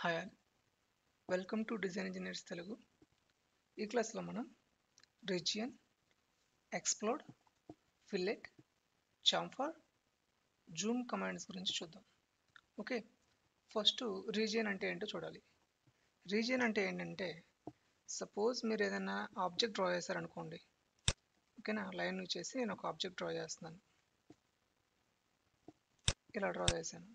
hi all welcome to design engineers Telugu ఈ క్లాస్లో మనం region explode fillet chamfer zoom commands గురించి చూద్దాం ఓకే ఫస్ట్ రీజియన్ అంటే ఏంటో చూడాలి రీజియన్ అంటే ఏంటంటే సపోజ్ మీరు ఏదైనా ఆబ్జెక్ట్ డ్రా చేశారనుకోండి ఓకేనా లైన్ చేసి నేను ఒక ఆబ్జెక్ట్ డ్రా చేస్తున్నాను ఇలా డ్రా చేశాను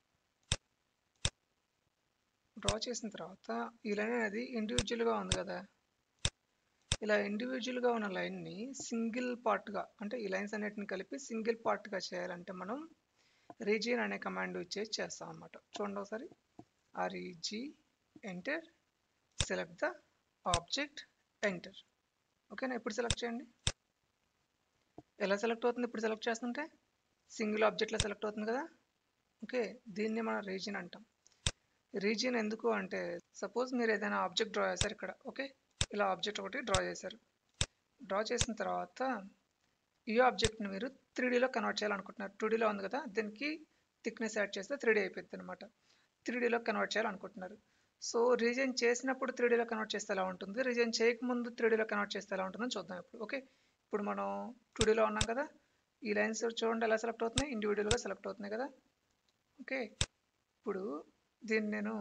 డ్రా చేసిన తర్వాత ఈ లైన్ అనేది ఇండివిజువల్గా ఉంది కదా ఇలా ఇండివిజువల్గా ఉన్న లైన్ని సింగిల్ పార్ట్గా అంటే ఈ లైన్స్ అన్నిటిని కలిపి సింగిల్ పార్ట్గా చేయాలంటే మనం రీజియన్ అనే కమాండ్ ఇచ్చేసి చేస్తాం అన్నమాట చూడండి ఒకసారి REG enter select the object enter ఓకేనా ఇప్పుడు సెలెక్ట్ చేయండి ఎలా సెలెక్ట్ అవుతుంది ఇప్పుడు సెలెక్ట్ చేస్తుంటే సింగిల్ ఆబ్జెక్ట్లో సెలెక్ట్ అవుతుంది కదా ఓకే దీన్ని మనం రీజియన్ అంటాం రీజియన్ ఎందుకు అంటే సపోజ్ మీరు ఏదైనా ఆబ్జెక్ట్ డ్రా చేశారు ఇక్కడ ఓకే ఇలా ఆబ్జెక్ట్ ఒకటి డ్రా చేశారు డ్రా చేసిన తర్వాత ఈ ఆబ్జెక్ట్ని మీరు త్రీడీలో కన్వర్ట్ చేయాలనుకుంటున్నారు టూడీలో ఉంది కదా దీనికి థిక్నెస్ యాడ్ చేస్తే త్రీడీ అయిపోతుంది అనమాట త్రీడీలో కన్వర్ట్ చేయాలనుకుంటున్నారు సో రీజన్ చేసినప్పుడు త్రీడీలో కన్వర్ట్ చేస్తే ఎలా ఉంటుంది రీజన్ చేయకముందు త్రీడీలో కన్వర్ట్ చేస్తే ఎలా ఉంటుందో చూద్దాం ఇప్పుడు ఓకే ఇప్పుడు మనం టూడీలో ఉన్నాం కదా ఈ లైన్స్ చూడండి ఎలా సెలెక్ట్ అవుతున్నాయి ఇండివిజువల్గా సెలెక్ట్ అవుతున్నాయి కదా ఓకే ఇప్పుడు దీన్ని నేను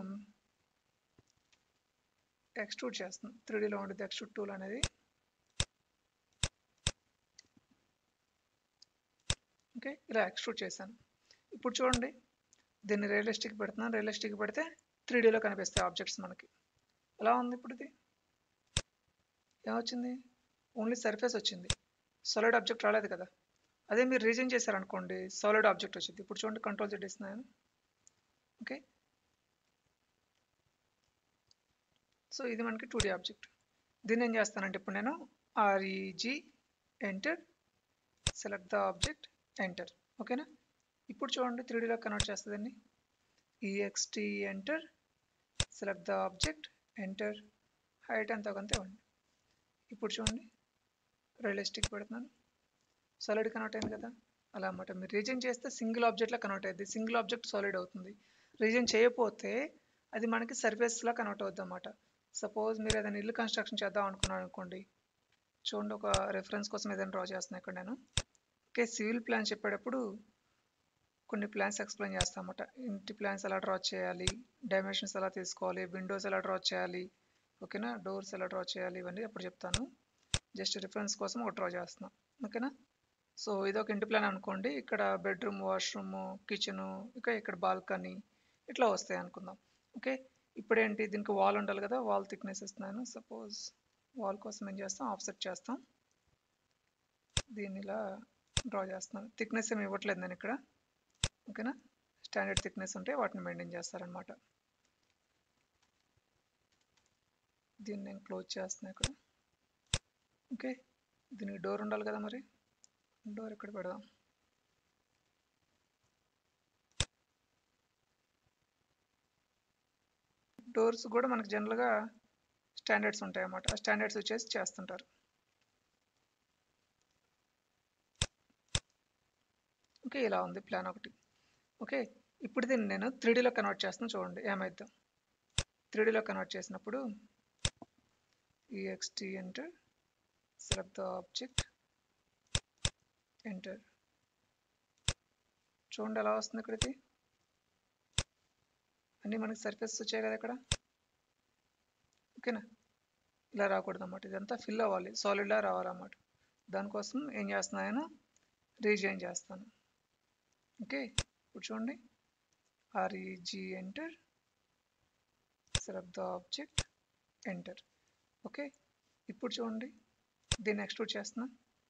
ఎక్స్ట్రూడ్ చేస్తాను త్రీడీలో ఉండేది ఎక్స్ట్రూడ్ టూల్ అనేది ఓకే ఇలా ఎక్స్ట్రూడ్ చేశాను ఇప్పుడు చూడండి దీన్ని రియలిస్టిక్ పెడుతున్నాను రియలిస్టిక్ పెడితే త్రీడీలో కనిపిస్తాయి ఆబ్జెక్ట్స్ మనకి ఎలా ఉంది ఇప్పుడు ఇది ఏమొచ్చింది ఓన్లీ సర్ఫేస్ వచ్చింది సాలిడ్ ఆబ్జెక్ట్ రాలేదు కదా అదే మీరు రీజన్ చేశారనుకోండి సాలిడ్ ఆబ్జెక్ట్ వచ్చింది ఇప్పుడు చూడండి కంట్రోల్ జెడ్ ఇస్తున్నాను ఓకే సో ఇది మనకి టూ డీ ఆబ్జెక్ట్ దీన్ని ఏం చేస్తానంటే ఇప్పుడు నేను REG enter select the object enter ఓకేనా ఇప్పుడు చూడండి త్రీ డీలో కన్వర్ట్ చేస్తుందండి EXT enter select the object enter height ఎంత కొంత ఇవ్వండి ఇప్పుడు చూడండి రియలిస్టిక్ పెడుతున్నాను సాలిడ్ కన్వర్ట్ అయింది కదా అలా అన్నమాట మీరు రీజన్ చేస్తే సింగిల్ ఆబ్జెక్ట్లో కన్వర్ట్ అయ్యింది సింగిల్ ఆబ్జెక్ట్ సాలిడ్ అవుతుంది రీజన్ చేయకపోతే అది మనకి సర్ఫేస్లా కన్వర్ట్ అవుద్ది అన్నమాట సపోజ్ మీరు ఏదైనా ఇల్లు కన్స్ట్రక్షన్ చేద్దాం అనుకున్నాను అనుకోండి చూడండి ఒక రెఫరెన్స్ కోసం ఏదైనా డ్రా చేస్తున్నాను ఇక్కడ నేను ఓకే సివిల్ ప్లాన్ చెప్పేటప్పుడు కొన్ని ప్లాన్స్ ఎక్స్ప్లెయిన్ చేస్తాం అన్నమాట ఇంటి ప్లాన్స్ ఎలా డ్రా చేయాలి డైమెన్షన్స్ ఎలా తీసుకోవాలి విండోస్ ఎలా డ్రా చేయాలి ఓకేనా డోర్స్ ఎలా డ్రా చేయాలి ఇవన్నీ అప్పుడు చెప్తాను జస్ట్ రిఫరెన్స్ కోసం ఒక డ్రా చేస్తున్నాను ఓకేనా సో ఇది ఒక ఇంటి ప్లాన్ అనుకోండి ఇక్కడ బెడ్రూమ్ వాష్రూమ్ కిచెను ఇంకా ఇక్కడ బాల్కనీ ఇట్లా వస్తాయి అనుకుందాం ఓకే ఇప్పుడు ఏంటి దీనికి వాల్ ఉండాలి కదా వాల్ థిక్నెస్ ఇస్తున్నాను సపోజ్ వాల్ కోసం ఏం చేస్తాం ఆఫ్సెట్ చేస్తాం దీన్ని ఇలా డ్రా చేస్తున్నాను థిక్నెస్ ఏమి ఇవ్వట్లేదు నేను ఇక్కడ ఓకేనా స్టాండర్డ్ థిక్నెస్ ఉంటే వాటిని మెయింటైన్ చేస్తారనమాట దీన్ని నేను క్లోజ్ చేస్తున్నాను ఇక్కడ ఓకే దీనికి డోర్ ఉండాలి కదా మరి డోర్ ఇక్కడ పెడదాం డోర్స్ కూడా మనకు జనరల్గా స్టాండర్డ్స్ ఉంటాయి అన్నమాట ఆ స్టాండర్డ్స్ వచ్చేసి చేస్తుంటారు ఓకే ఇలా ఉంది ప్లాన్ ఒకటి ఓకే ఇప్పుడు దీన్ని నేను త్రీడీలో కన్వర్ట్ చేస్తాను చూడండి ఏమైద్దాం త్రీడీలో కన్వర్ట్ చేసినప్పుడు EXT enter select the object enter చూడండి ఎలా వస్తుంది ఇక్కడ ఇది అన్నీ మనకి సర్ఫేస్ వచ్చాయి కదా ఇక్కడ ఓకేనా ఇలా రాకూడదు అన్నమాట ఇదంతా ఫిల్ అవ్వాలి సాలిడ్లా రావాలన్నమాట దానికోసం ఏం చేస్తున్నాను రీజైన్ చేస్తాను ఓకే ఇప్పుడు చూడండి REG enter select the object enter okay ఇప్పుడు చూడండి దీన్ని ఎక్స్ట్రూడ్ చేస్తున్నా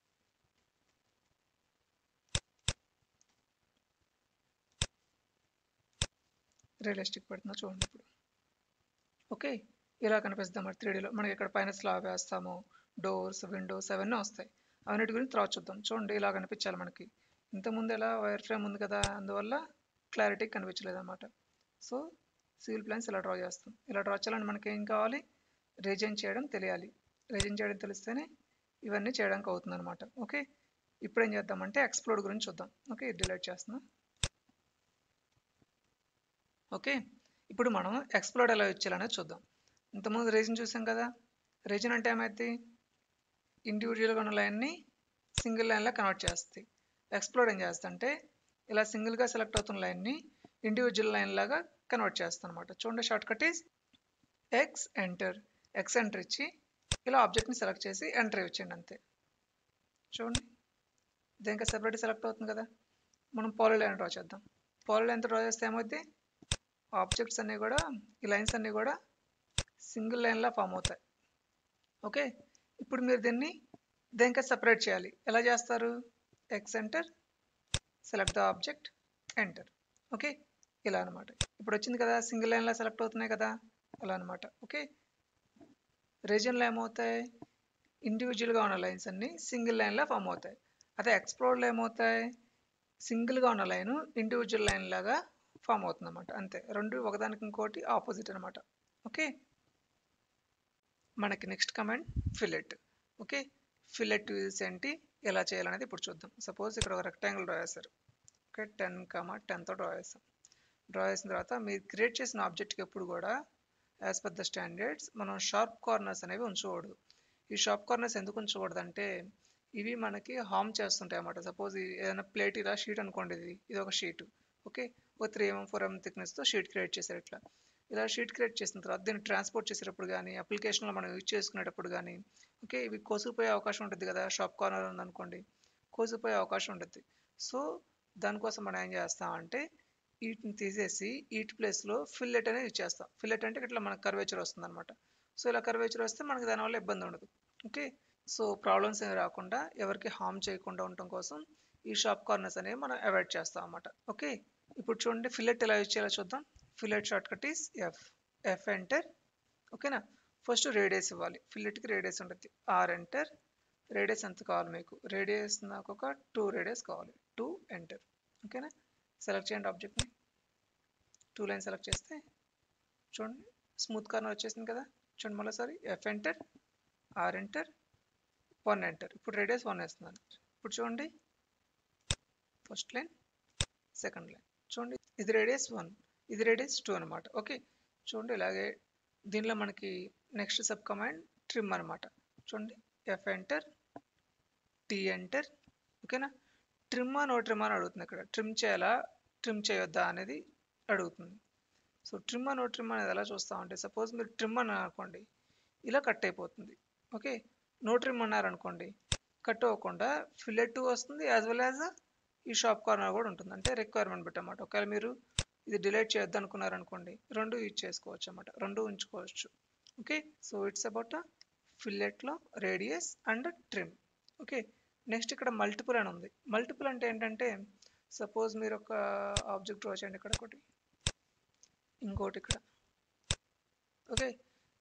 రియలిస్టిక్ పెడుతున్నా చూడండి ఇప్పుడు ఓకే ఇలా కనిపిస్తాం మరి త్రీడీలో మనకి ఇక్కడ పైన స్లాబ్ వేస్తాము డోర్స్ విండోస్ అవన్నీ వస్తాయి అవన్నిటి గురించి తర్వాత చూద్దాం చూడండి ఇలా కనిపించాలి మనకి ఇంతకుముందు ఎలా వైర్ ఫ్రేమ్ ఉంది కదా అందువల్ల క్లారిటీ కనిపించలేదు అనమాట సో సివిల్ ప్లాన్స్ ఇలా డ్రా చేస్తాం ఇలా డ్రా చేయాలని మనకి ఏం కావాలి రీజన్ చేయడం తెలియాలి రీజన్ చేయడం తెలిస్తేనే ఇవన్నీ చేయడానికి అవుతుంది అనమాట ఓకే ఇప్పుడు ఏం చేద్దామంటే ఎక్స్ప్లోడ్ గురించి చూద్దాం ఓకే డిలీట్ చేస్తున్నా ఓకే ఇప్పుడు మనం ఎక్స్ప్లోర్ ఎలా ఇచ్చేయాలనేది చూద్దాం ఇంతకుముందు రీజన్ చూసాం కదా రీజన్ అంటే ఏమైంది ఇండివిజువల్గా ఉన్న లైన్ని సింగిల్ లైన్లో కన్వర్ట్ చేస్తుంది ఎక్స్ప్లోర్ ఏం చేస్తుంటే ఇలా సింగిల్గా సెలెక్ట్ అవుతున్న లైన్ని ఇండివిజువల్ లైన్ లాగా కన్వర్ట్ చేస్తాను అనమాట చూడండి shortcut is X enter X enter ఇచ్చి ఇలా ఆబ్జెక్ట్ని సెలెక్ట్ చేసి ఎంటర్ ఇచ్చేయండి అంతే చూడండి దేనికా సెపరేట్ సెలెక్ట్ అవుతుంది కదా మనం పాలీ లైన్ డ్రా చేద్దాం పాలీ లైన్ డ్రా చేస్తే ఏమవుద్ది ఆబ్జెక్ట్స్ అన్నీ కూడా ఈ లైన్స్ అన్నీ కూడా సింగిల్ లైన్లా ఫామ్ అవుతాయి ఓకే ఇప్పుడు మీరు దీన్ని దేనికా సెపరేట్ చేయాలి ఎలా చేస్తారు X enter select the object enter okay ఇలా అనమాట ఇప్పుడు వచ్చింది కదా సింగిల్ లైన్లో సెలెక్ట్ అవుతున్నాయి కదా అలా అనమాట ఓకే రీజన్లో ఏమవుతాయి ఇండివిజువల్గా ఉన్న లైన్స్ అన్నీ సింగిల్ లైన్లో ఫామ్ అవుతాయి అదే ఎక్స్ప్లోర్లో ఏమవుతాయి సింగిల్గా ఉన్న లైన్ ఇండివిజువల్ లైన్ లాగా ఫామ్ అవుతుంది అనమాట అంతే రెండు ఒకదానికి ఇంకోటి ఆపోజిట్ అనమాట ఓకే మనకి next command fillet okay fillet uses ఏంటి ఎలా చేయాలనేది ఇప్పుడు చూద్దాం సపోజ్ ఇక్కడ ఒక రెక్టాంగిల్ డ్రా చేశారు ఓకే టెన్ కమా టెన్తో డ్రా చేస్తాం డ్రా చేసిన తర్వాత మీరు క్రియేట్ చేసిన ఆబ్జెక్ట్కి ఎప్పుడు కూడా యాజ్ పర్ ద స్టాండర్డ్స్ మనం షార్ప్ కార్నర్స్ అనేవి ఉంచకూడదు ఈ షార్ప్ కార్నర్స్ ఎందుకు ఉంచకూడదు అంటే ఇవి మనకి హార్మ్ చేస్తుంటాయి అన్నమాట సపోజ్ ఏదైనా ప్లేట్ ఇలా షీట్ అనుకోండి ఇది ఇది ఒక షీట్ ఓకే ఒక త్రీ ఎంఎం ఫోర్ ఎంఎం థిక్నెస్తో షీట్ క్రియేట్ చేశారు ఇట్లా ఇలా షీట్ క్రియేట్ చేసిన తర్వాత దీన్ని ట్రాన్స్పోర్ట్ చేసేటప్పుడు కానీ అప్లికేషన్లో మనం యూజ్ చేసుకునేటప్పుడు కానీ ఓకే ఇవి కోసుకుపోయే అవకాశం ఉంటుంది కదా షాప్ కార్నర్ ఉందనుకోండి కోసుకుపోయే అవకాశం ఉంటుంది సో దానికోసం మనం ఏం చేస్తామంటే వీటిని తీసేసి వీటి ప్లేస్లో ఫిల్లెట్ అనేది యూజ్ చేస్తాం ఫిల్లెట్ అంటే ఇట్లా మనకు కర్వేచర్ వస్తుంది అనమాట సో ఇలా కర్వేచర్ వస్తే మనకి దానివల్ల ఇబ్బంది ఉండదు ఓకే సో ప్రాబ్లమ్స్ ఏమి రాకుండా ఎవరికి హార్మ్ చేయకుండా ఉండటం కోసం ఈ షాప్ కార్నర్స్ అనేవి మనం అవాయిడ్ చేస్తాం అన్నమాట ఓకే ఇప్పుడు చూడండి ఫిల్లెట్ ఎలా యూజ్ చేయాలో చూద్దాం fillet shortcut is F F enter ఓకేనా ఫస్ట్ రేడియస్ ఇవ్వాలి ఫిల్లెట్కి రేడియస్ ఉంటుంది ఆర్ ఎంటర్ రేడియస్ ఎంత కావాలి మీకు రేడియస్ నాకు ఒక టూ రేడియస్ కావాలి టూ ఎంటర్ ఓకేనా సెలెక్ట్ చేయండి ఆబ్జెక్ట్ని టూ లైన్ సెలెక్ట్ చేస్తే చూడండి స్మూత్ కార్నర్ వచ్చేసింది కదా చూడండి మళ్ళీసారి F enter R enter one enter ఇప్పుడు రేడియస్ వన్ వేస్తున్నాను ఇప్పుడు చూడండి ఫస్ట్ లైన్ సెకండ్ లైన్ చూడండి ఇది రేడియస్ వన్ ఇది రేడియస్ టూ అనమాట ఓకే చూడండి ఇలాగే దీనిలో మనకి నెక్స్ట్ సబ్ కమాండ్ ట్రిమ్ అనమాట చూడండి ఎఫ్ ఎంటర్ టీ ఎంటర్ ఓకేనా ట్రిమ్ నో ట్రిమ్ అని అడుగుతుంది ఇక్కడ ట్రిమ్ చేయాలా ట్రిమ్ చేయొద్దా అనేది అడుగుతుంది సో ట్రిమ్ నో ట్రిమ్ అనేది ఎలా చూస్తామంటే సపోజ్ మీరు ట్రిమ్ అని అనుకోండి ఇలా కట్ అయిపోతుంది ఓకే నో ట్రిమ్ అన్నారనుకోండి కట్ అవ్వకుండా ఫిల్లెట్ వస్తుంది యాజ్ వెల్ యాజ్ ఈ షాప్ కార్నర్ కూడా ఉంటుంది అంటే రిక్వైర్మెంట్ పెట్టమాట ఒకవేళ మీరు ఇది డిలీట్ చేయొద్దు అనుకున్నారనుకోండి రెండు యూజ్ చేసుకోవచ్చు అన్నమాట రెండు ఉంచుకోవచ్చు ఓకే సో ఇట్స్ అబౌట్ ఫిల్లెట్లో radius and trim okay next ఇక్కడ మల్టిపుల్ అని ఉంది మల్టిపుల్ అంటే ఏంటంటే సపోజ్ మీరు ఒక ఆబ్జెక్ట్ డ్రా చేయండి ఇక్కడ ఒకటి ఇంకోటి ఇక్కడ ఓకే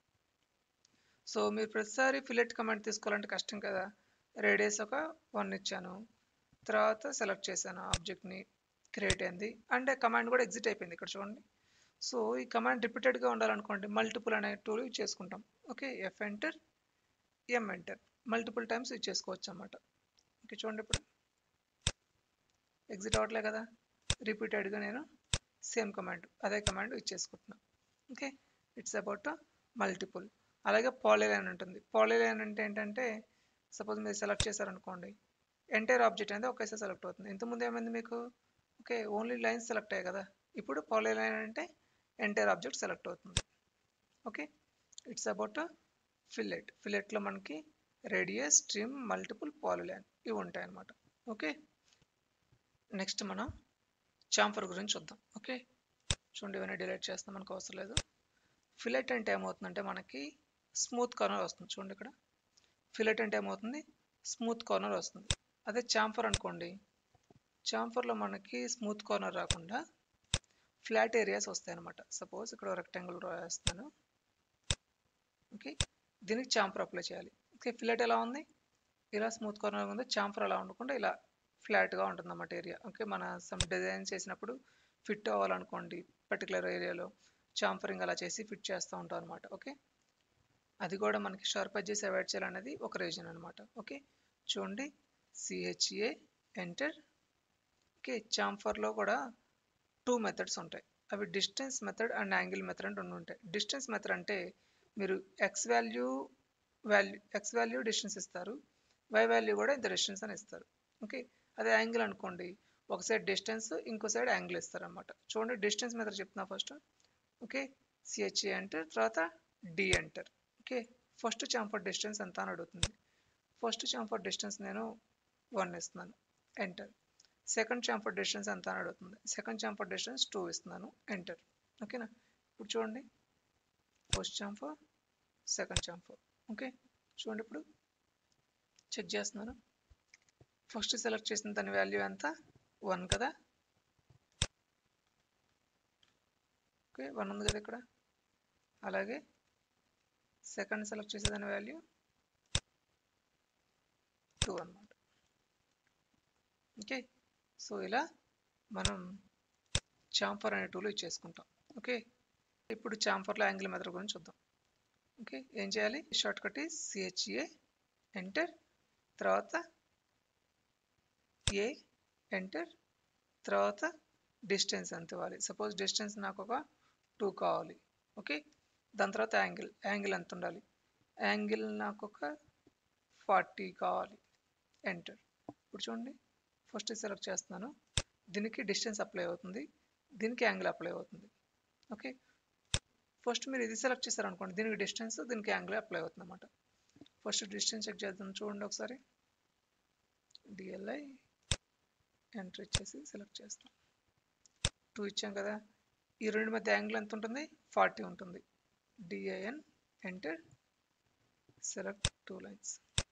సో మీరు ప్రతిసారి ఫిల్లెట్ కమాండ్ తీసుకోవాలంటే కష్టం కదా రేడియస్ ఒక వన్ ఇచ్చాను తర్వాత సెలెక్ట్ చేశాను ఆబ్జెక్ట్ని క్రియేట్ అయింది అండ్ కమాండ్ కూడా ఎగ్జిట్ అయిపోయింది ఇక్కడ చూడండి సో ఈ కమాండ్ రిపీటెడ్గా ఉండాలనుకోండి మల్టిపుల్ అనే టూల్ యూజ్ చేసుకుంటాం okay F enter M enter multiple times use చేసుకోవచ్చు అన్నమాట ఓకే చూడండి ఇప్పుడు ఎగ్జిట్ అవ్వట్లే కదా రిపీటెడ్గా నేను సేమ్ కమాండ్ అదే కమాండ్ యూజ్ చేసుకుంటున్నాను ఓకే ఇట్స్ అబౌట్ మల్టిపుల్ అలాగే పాలిలైన్ ఉంటుంది పాలిలైన్ అంటే ఏంటంటే సపోజ్ మీరు సెలెక్ట్ చేశారనుకోండి ఎంటైర్ ఆబ్జెక్ట్ అనేది ఒకేసారి సెలెక్ట్ అవుతుంది ఇంతకుముందు ఏమైంది మీకు ఓకే ఓన్లీ లైన్స్ సెలెక్ట్ అయ్యాయి కదా ఇప్పుడు పాలిలైన్ అంటే ఎంటైర్ ఆబ్జెక్ట్ సెలెక్ట్ అవుతుంది ఓకే ఇట్స్ అబౌట్ ఫిల్లెట్ ఫిల్లెట్లో మనకి రేడియస్ స్ట్రీమ్ మల్టిపుల్ పాలిలైన్ ఇవి ఉంటాయి అన్నమాట ఓకే నెక్స్ట్ మనం చాంఫర్ గురించి చూద్దాం ఓకే చూడండి ఇవన్నీ డిలీట్ చేస్తాం మనకు అవసరం లేదు ఫిలెట్ అంటే ఏమవుతుందంటే మనకి స్మూత్ కార్నర్ వస్తుంది చూడండి ఇక్కడ ఫిలెట్ అంటే ఏమవుతుంది స్మూత్ కార్నర్ వస్తుంది అదే చాంఫర్ అనుకోండి చాంఫర్లో మనకి స్మూత్ కార్నర్ రాకుండా ఫ్లాట్ ఏరియాస్ వస్తాయి అనమాట సపోజ్ ఇక్కడ రెక్టాంగిల్ డ్రా చేస్తాను ఓకే దీనికి చాంఫర్ అప్లై చేయాలి ఓకే ఫిలెట్ ఎలా ఉంది ఇలా స్మూత్ కార్నర్ ఉంది చాంఫర్ అలా ఉండకుండా ఇలా ఫ్లాట్గా ఉంటుంది అన్నమాట ఏరియా ఓకే మన సమ్ డిజైన్ చేసినప్పుడు ఫిట్ అవ్వాలనుకోండి పర్టికులర్ ఏరియాలో చాంఫరింగ్ అలా చేసి ఫిట్ చేస్తూ ఉంటాం అనమాట ఓకే అది కూడా మనకి షార్ప్ చేసి అవాయిడ్ చేయాలనేది ఒక రీజన్ అనమాట ఓకే చూడండి సిహెచ్ఏ ఎంటర్ ఓకే చాంఫర్లో కూడా టూ మెథడ్స్ ఉంటాయి అవి distance method and angle method అని రెండు ఉంటాయి డిస్టెన్స్ మెథడ్ అంటే మీరు X value value X value distance ఇస్తారు వై వాల్యూ కూడా ఇంత డిస్టెన్స్ అని ఇస్తారు ఓకే అదే యాంగిల్ అనుకోండి ఒక సైడ్ డిస్టెన్స్ ఇంకో సైడ్ యాంగిల్ ఇస్తారు అనమాట చూడండి డిస్టెన్స్ మెథడ్ చెప్తున్నా ఫస్ట్ ఓకే సిహెచ్ఏ ఎంటర్ తర్వాత D enter okay first chamfer distance ఎంత అని అడుగుతుంది ఫస్ట్ చాంఫర్ డిస్టెన్స్ నేను వన్ ఇస్తున్నాను ఎంటర్ సెకండ్ చాంఫర్ డిస్టెన్స్ ఎంత అని అడుగుతుంది సెకండ్ చాంఫర్ డిస్టెన్స్ టూ ఇస్తున్నాను ఎంటర్ ఓకేనా ఇప్పుడు చూడండి first chamfer second chamfer okay చూడండి ఇప్పుడు చెక్ చేస్తున్నాను ఫస్ట్ సెలెక్ట్ చేసిన దాని వాల్యూ ఎంత వన్ కదా ఓకే వన్ ఉంది కదా ఇక్కడ అలాగే సెకండ్ సెలెక్ట్ చేసే దాని వాల్యూ టూ అనమాట ఓకే సో ఇలా మనం చాంఫర్ అనే టూల్ ఇచ్చేసుకుంటాం ఓకే ఇప్పుడు చాంఫర్లో యాంగిల్ మెథడ్ గురించి చూద్దాం ఓకే ఏం చేయాలి shortcut is CHA enter తర్వాత ఏ ఎంటర్ తర్వాత డిస్టెన్స్ ఎంత ఇవ్వాలి సపోజ్ డిస్టెన్స్ నాకు ఒక టూ కావాలి ఓకే దాని తర్వాత యాంగిల్ యాంగిల్ ఎంత ఉండాలి యాంగిల్ నాకు ఒక ఫార్టీ కావాలి ఎంటర్ ఇప్పుడు చూడండి ఫస్ట్ సెలెక్ట్ చేస్తున్నాను దీనికి డిస్టెన్స్ అప్లై అవుతుంది దీనికి యాంగిల్ అప్లై అవుతుంది ఓకే ఫస్ట్ మీరు ఇది సెలెక్ట్ చేశారనుకోండి దీనికి డిస్టెన్స్ దీనికి యాంగిల్ అప్లై అవుతుంది అనమాట ఫస్ట్ డిస్టెన్స్ చెక్ చేద్దాం చూడండి ఒకసారి డిఎల్ఐ ఎంటర్ ఇచ్చేసి సెలెక్ట్ చేస్తాం టూ ఇచ్చాం కదా ఈ రెండు మధ్య యాంగిల్ ఎంత ఉంటుంది ఫార్టీ ఉంటుంది DIN enter select two lines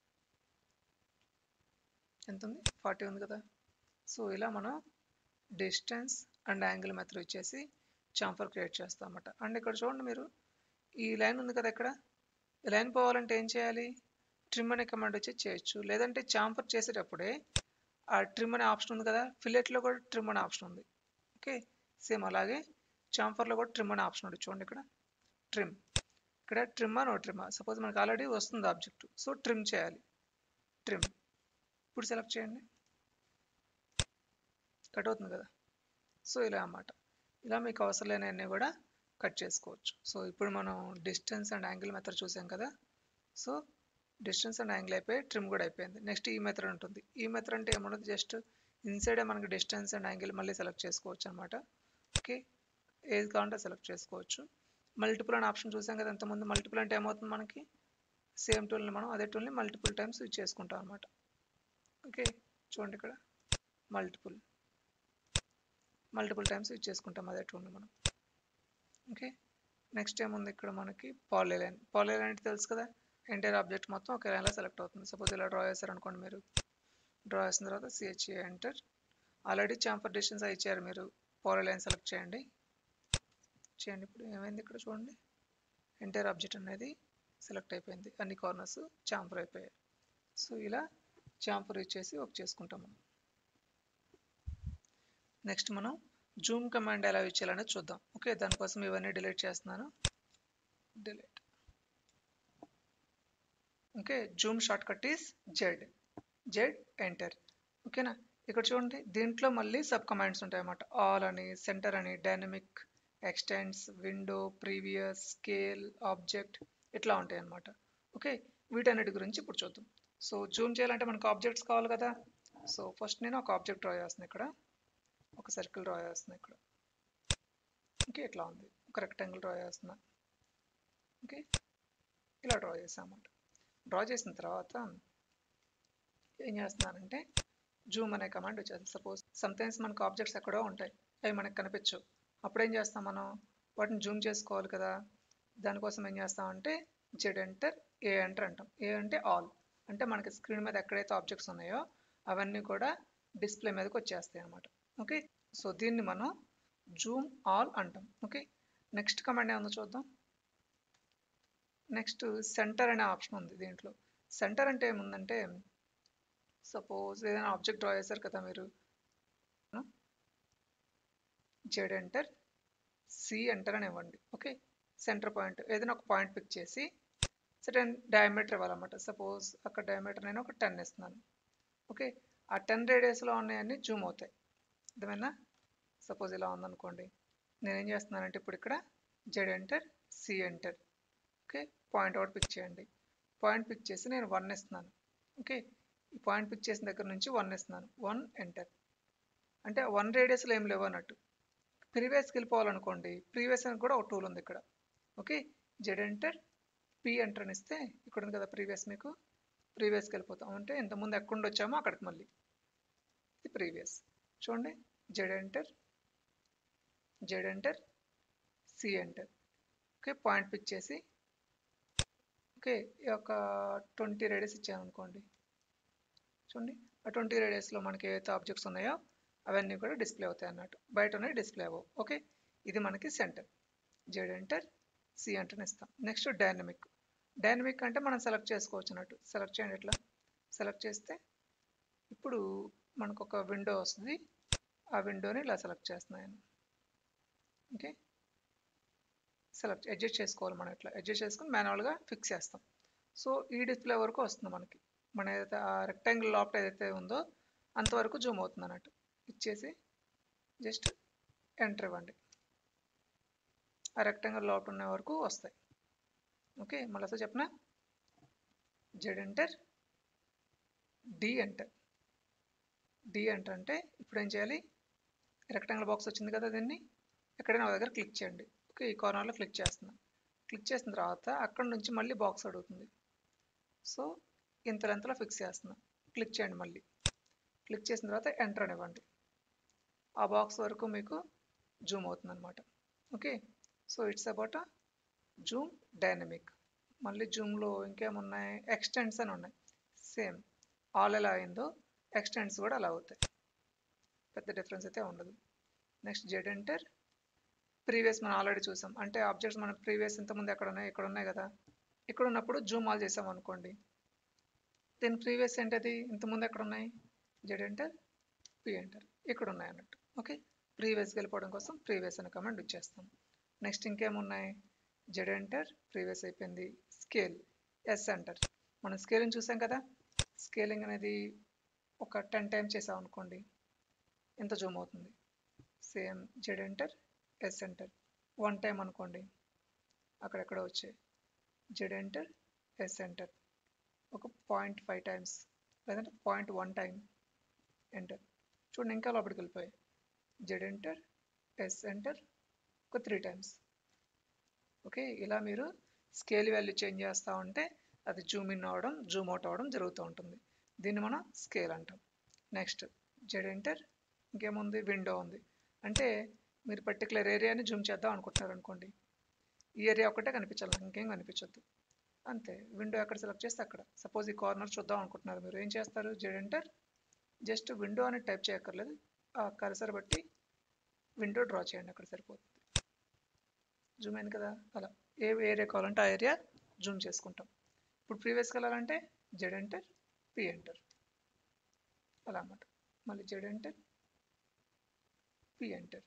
ఎంత ఉంది ఫార్టీ ఉంది కదా సో ఇలా మనం డిస్టెన్స్ అండ్ యాంగిల్ మెథడ్ ఇచ్చేసి చాంఫర్ క్రియేట్ చేస్తాం అన్నమాట అండ్ ఇక్కడ చూడండి మీరు ఈ లైన్ ఉంది కదా ఇక్కడ ఈ లైన్ పోవాలంటే ఏం చేయాలి ట్రిమ్ అనే కమాండ్ వచ్చి చేయొచ్చు లేదంటే చాంఫర్ చేసేటప్పుడే ఆ ట్రిమ్ అనే ఆప్షన్ ఉంది కదా ఫిల్లెట్లో కూడా ట్రిమ్ అనే ఆప్షన్ ఉంది ఓకే సేమ్ అలాగే చాంఫర్లో కూడా ట్రిమ్ అనే ఆప్షన్ ఉంది చూడండి ఇక్కడ ట్రిమ్ ఇక్కడ ట్రిమ్ నో ట్రిమ్ సపోజ్ మనకి ఆల్రెడీ వస్తుంది ఆబ్జెక్ట్ సో ట్రిమ్ చేయాలి ట్రిమ్ ఇప్పుడు సెలెక్ట్ చేయండి కట్ అవుతుంది కదా సో ఇలా అన్నమాట ఇలా మీకు అవసరం లేనివన్నీ కూడా కట్ చేసుకోవచ్చు సో ఇప్పుడు మనం డిస్టెన్స్ అండ్ యాంగిల్ మెథడ్ చూసాం కదా సో డిస్టెన్స్ అండ్ యాంగిల్ అయిపోయి ట్రిమ్ కూడా అయిపోయింది నెక్స్ట్ ఈ మెథడ్ ఉంటుంది ఈ మెథడ్ అంటే ఏముండదు జస్ట్ ఇన్సైడే మనకి డిస్టెన్స్ అండ్ యాంగిల్ మళ్ళీ సెలెక్ట్ చేసుకోవచ్చు అనమాట ఓకే ఏది కావాలంటే సెలెక్ట్ చేసుకోవచ్చు మల్టిపుల్ అనే ఆప్షన్ చూసాం కదా ఇంతకుముందు మల్టిపుల్ అంటే ఏమవుతుంది మనకి సేమ్ టూల్ని మనం అదే టూల్ని మల్టిపుల్ టైమ్స్ యూజ్ చేసుకుంటాం అనమాట ఓకే చూడండి ఇక్కడ మల్టిపుల్ మల్టిపుల్ టైమ్స్ యూజ్ చేసుకుంటాం అదే టూల్ని మనం ఓకే నెక్స్ట్ ఏముంది ఇక్కడ మనకి పాలీ లైన్ పాలీ లైన్ అంటే తెలుసు కదా ఎంటైర్ ఆబ్జెక్ట్ మొత్తం ఒక లైన్లో సెలెక్ట్ అవుతుంది సపోజ్ ఇలా డ్రా చేశారనుకోండి మీరు డ్రా చేసిన తర్వాత CHA enter already chamfer distance ఇచ్చారు మీరు పాలీ లైన్ సెలెక్ట్ చేయండి చేయండి ఇప్పుడు ఏమైంది ఇక్కడ చూడండి ఎంటైర్ ఆబ్జెక్ట్ అనేది సెలెక్ట్ అయిపోయింది అన్ని కార్నర్స్ చాంఫర్ అయిపోయాయి సో ఇలా చాంఫర్ ఇచ్చేసి వర్క్ చేసుకుంటాం మనం నెక్స్ట్ మనం జూమ్ కమాండ్ ఎలా యూజ్ చేయాలనేది చూద్దాం ఓకే దానికోసం ఇవన్నీ డిలీట్ చేస్తున్నాను delete okay zoom shortcut is Z Z enter ఓకేనా ఇక్కడ చూడండి దీంట్లో మళ్ళీ సబ్ కమాండ్స్ ఉంటాయి అన్నమాట ఆల్ అని సెంటర్ అని dynamic extends window previous scale object ఇట్లా ఉంటాయి అన్నమాట ఓకే వీటన్నిటి గురించి ఇప్పుడు చూద్దాం సో జూమ్ చేయాలంటే మనకు ఆబ్జెక్ట్స్ కావాలి కదా సో ఫస్ట్ నేను ఒక ఆబ్జెక్ట్ డ్రా చేస్తున్నాను ఇక్కడ ఒక సర్కిల్ డ్రా చేస్తున్నా ఇక్కడ ఓకే ఇట్లా ఉంది ఒక రెక్టాంగిల్ డ్రా చేస్తున్నా ఓకే ఇలా డ్రా చేసామన్నమాట డ్రా చేసిన తర్వాత ఏం చేస్తున్నానంటే జూమ్ అనే కమాండ్ వచ్చేది సపోజ్ సమ్టైమ్స్ మనకు ఆబ్జెక్ట్స్ ఎక్కడో ఉంటాయి అవి మనకు కనిపించవు అప్పుడు ఏం చేస్తాం మనం వాటిని జూమ్ చేసుకోవాలి కదా దానికోసం ఏం చేస్తామంటే జెడ్ ఎంటర్ ఏ ఎంటర్ అంటాం ఏ అంటే ఆల్ అంటే మనకి స్క్రీన్ మీద ఎక్కడైతే ఆబ్జెక్ట్స్ ఉన్నాయో అవన్నీ కూడా డిస్ప్లే మీదకి వచ్చేస్తాయి అనమాట ఓకే సో దీన్ని మనం జూమ్ ఆల్ అంటాం ఓకే నెక్స్ట్ కమాండ్ ఏముందో చూద్దాం నెక్స్ట్ సెంటర్ అనే ఆప్షన్ ఉంది దీంట్లో సెంటర్ అంటే ఏముందంటే సపోజ్ ఏదైనా ఆబ్జెక్ట్ డ్రా చేశారు కదా మీరు జెడ్ ఎంటర్ సి ఎంటర్ అని ఇవ్వండి ఓకే సెంటర్ పాయింట్ ఏదైనా ఒక పాయింట్ పిక్ చేసి సర్టెన్ డయామీటర్ ఇవ్వాలన్నమాట సపోజ్ అక్కడ డయామీటర్ నేను ఒక టెన్ ఇస్తున్నాను ఓకే ఆ టెన్ రేడియస్లో ఉన్నాయన్నీ జూమ్ అవుతాయి అర్థమైనా సపోజ్ ఇలా ఉందనుకోండి నేనేం చేస్తున్నానంటే ఇప్పుడు ఇక్కడ Z enter C enter okay point out pick చేయండి పాయింట్ పిక్ చేసి నేను వన్ ఇస్తున్నాను ఓకే ఈ పాయింట్ పిక్ చేసిన దగ్గర నుంచి వన్ ఇస్తున్నాను వన్ ఎంటర్ అంటే వన్ రేడియస్లో ఏం లేవు అన్నట్టు ప్రీవియస్కి వెళ్ళిపోవాలనుకోండి ప్రీవియస్ అని కూడా ఒక టూల్ ఉంది ఇక్కడ okay Z enter P enter అని ఇస్తే ఇక్కడ ఉంది కదా ప్రీవియస్ మీకు ప్రీవియస్కి వెళ్ళిపోతాం అంటే ఇంతకుముందు ఎక్కడ వచ్చామో అక్కడికి మళ్ళీ ఇది ప్రీవియస్ చూడండి Z enter Z enter C enter okay point pick చేసి ఓకే ఈ యొక్క ట్వంటీ రేడియస్ ఇచ్చాను అనుకోండి చూడండి ఆ ట్వంటీ రేడియస్లో మనకి ఏవైతే ఆబ్జెక్ట్స్ ఉన్నాయో అవన్నీ కూడా డిస్ప్లే అవుతాయి అన్నట్టు బయట ఉన్నాయి డిస్ప్లే అవ్వవు ఓకే ఇది మనకి centre Z enter C enter ఇస్తాం నెక్స్ట్ డైనమిక్ డైనమిక్ అంటే మనం సెలెక్ట్ చేసుకోవచ్చు అన్నట్టు సెలెక్ట్ చేయండి ఇట్లా సెలెక్ట్ చేస్తే ఇప్పుడు మనకు ఒక విండో వస్తుంది ఆ విండోని ఇలా సెలెక్ట్ చేస్తున్నాను ఓకే సెలెక్ట్ అడ్జస్ట్ చేసుకోవాలి మనం ఇట్లా అడ్జస్ట్ చేసుకుని మాన్యువల్గా ఫిక్స్ చేస్తాం సో ఈ డిస్ప్లే వరకు వస్తుంది మనకి మన ఏదైతే ఆ రెక్టాంగిల్ లాప్ట్ ఏదైతే ఉందో అంతవరకు జూమ్ అవుతుంది అన్నట్టు ఇచ్చేసి జస్ట్ ఎంటర్ ఇవ్వండి ఆ రెక్టాంగిల్ లాప్ట్ ఉన్న వరకు వస్తాయి ఓకే మళ్ళీ సార్ చెప్పనా Z enter D enter D enter అంటే ఇప్పుడు ఏం చేయాలి రెక్టాంగిల్ బాక్స్ వచ్చింది కదా దీన్ని ఎక్కడైనా ఒక దగ్గర క్లిక్ చేయండి ఓకే ఈ కార్నర్లో క్లిక్ చేస్తున్నా క్లిక్ చేసిన తర్వాత అక్కడ నుంచి మళ్ళీ బాక్స్ అడుగుతుంది సో ఇంత లెంత్లో ఫిక్స్ చేస్తున్నా క్లిక్ చేయండి మళ్ళీ క్లిక్ చేసిన తర్వాత ఎంటర్ అనివ్వండి ఆ బాక్స్ వరకు మీకు జూమ్ అవుతుంది అనమాట okay so it's about zoom dynamic మళ్ళీ జూమ్లో ఇంకేమున్నాయి ఎక్స్టెండ్స్ అని ఉన్నాయి సేమ్ ఆల్ ఎలా అయిందో ఎక్స్టెండ్స్ కూడా అలా అవుతాయి పెద్ద డిఫరెన్స్ అయితే ఉండదు నెక్స్ట్ జెడ్ ఎంటర్ ప్రీవియస్ మనం ఆల్రెడీ చూసాం అంటే ఆబ్జెక్ట్స్ మనకు ప్రీవియస్ ఇంతకుముందు ఎక్కడ ఉన్నాయి ఇక్కడ ఉన్నాయి కదా ఇక్కడ ఉన్నప్పుడు జూమ్ ఆల్ చేసాం అనుకోండి దీని ప్రీవియస్ ఏంటది ఇంతకుముందు ఎక్కడ ఉన్నాయి జెడ్ ఎంటర్ పి ఎంటర్ ఇక్కడ ఉన్నాయి అన్నట్టు ఓకే ప్రీవియస్కి వెళ్ళిపోవడం కోసం ప్రీవియస్ అనే కమెంట్ ఇచ్చేస్తాం నెక్స్ట్ ఇంకేమున్నాయి జెడ్ ఎంటర్ ప్రీవియస్ అయిపోయింది స్కేల్ ఎస్ ఎంటర్ మనం స్కేలింగ్ చూసాం కదా స్కేలింగ్ అనేది ఒక టెన్ టైమ్స్ చేసాం అనుకోండి ఎంత జూమ్ అవుతుంది same Z enter S enter one time అనుకోండి అక్కడెక్కడ వచ్చాయి జెడ్ ఎంటర్ ఎస్ ఎంటర్ ఒక పాయింట్ ఫైవ్ టైమ్స్ లేదంటే పాయింట్ వన్ టైం ఎంటర్ చూడండి ఇంకా లోపలికి వెళ్ళిపోయాయి జెడ్ ఎంటర్ ఎస్ ఎంటర్ ఒక త్రీ టైమ్స్ ఓకే ఇలా మీరు స్కేల్ వాల్యూ చేంజ్ చేస్తూ ఉంటే అది జూమ్ ఇన్ అవ్వడం జూమ్ అవుట్ అవ్వడం జరుగుతూ ఉంటుంది దీన్ని మనం స్కేల్ అంటాం నెక్స్ట్ జెడ్ ఎంటర్ ఇంకేముంది విండో ఉంది అంటే మీరు పర్టికులర్ ఏరియాని జూమ్ చేద్దాం అనుకుంటున్నారు అనుకోండి ఈ ఏరియా ఒకటే కనిపించాలి నాకు ఇంకేం కనిపించొద్దు అంతే విండో ఎక్కడ సెలెక్ట్ చేస్తే అక్కడ సపోజ్ ఈ కార్నర్ చూద్దాం అనుకుంటున్నారు మీరు ఏం చేస్తారు జెడ్ ఎంటర్ జస్ట్ విండో అని టైప్ చేయక్కర్లేదు ఆ కర్సర్ బట్టి విండో డ్రా చేయండి అక్కడ సరిపోతుంది జూమ్ అయింది కదా అలా ఏ ఏరియా కావాలంటే ఆ ఏరియా జూమ్ చేసుకుంటాం ఇప్పుడు ప్రీవియస్కి వెళ్ళాలంటే జెడ్ ఎంటర్ పి ఎంటర్ అలా అన్నమాట మళ్ళీ Z enter P enter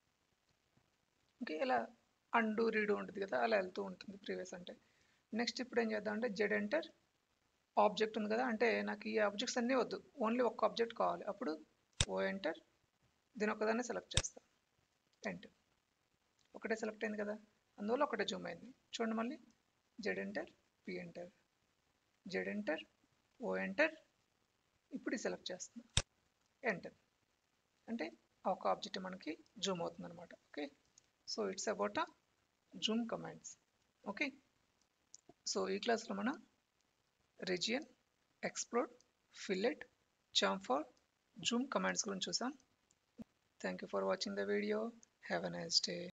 okay ఇలా అండు రీడు ఉంటుంది కదా అలా వెళ్తూ ఉంటుంది ప్రీవియస్ అంటే నెక్స్ట్ ఇప్పుడు ఏం చేద్దాం అంటే జెడ్ ఎంటర్ ఆబ్జెక్ట్ ఉంది కదా అంటే నాకు ఈ ఆబ్జెక్ట్స్ అన్నీ వద్దు ఓన్లీ ఒక్క ఆబ్జెక్ట్ కావాలి అప్పుడు ఓ ఎంటర్ దీని ఒక్కదాన్ని సెలెక్ట్ చేస్తా ఎంటర్ ఒకటే సెలెక్ట్ అయింది కదా అందువల్ల ఒకటే జూమ్ అయింది చూడండి మళ్ళీ Z enter P enter Z enter O enter ఇప్పుడు సెలెక్ట్ చేస్తున్నా ఎంటర్ అంటే ఆ ఒక ఆబ్జెక్ట్ మనకి జూమ్ అవుతుంది అనమాట okay so it's about zoom commands okay so ఈ క్లాస్లో మనం region explore fillet chamfer zoom commands గురించి చూసాం thank you for watching the video have a nice day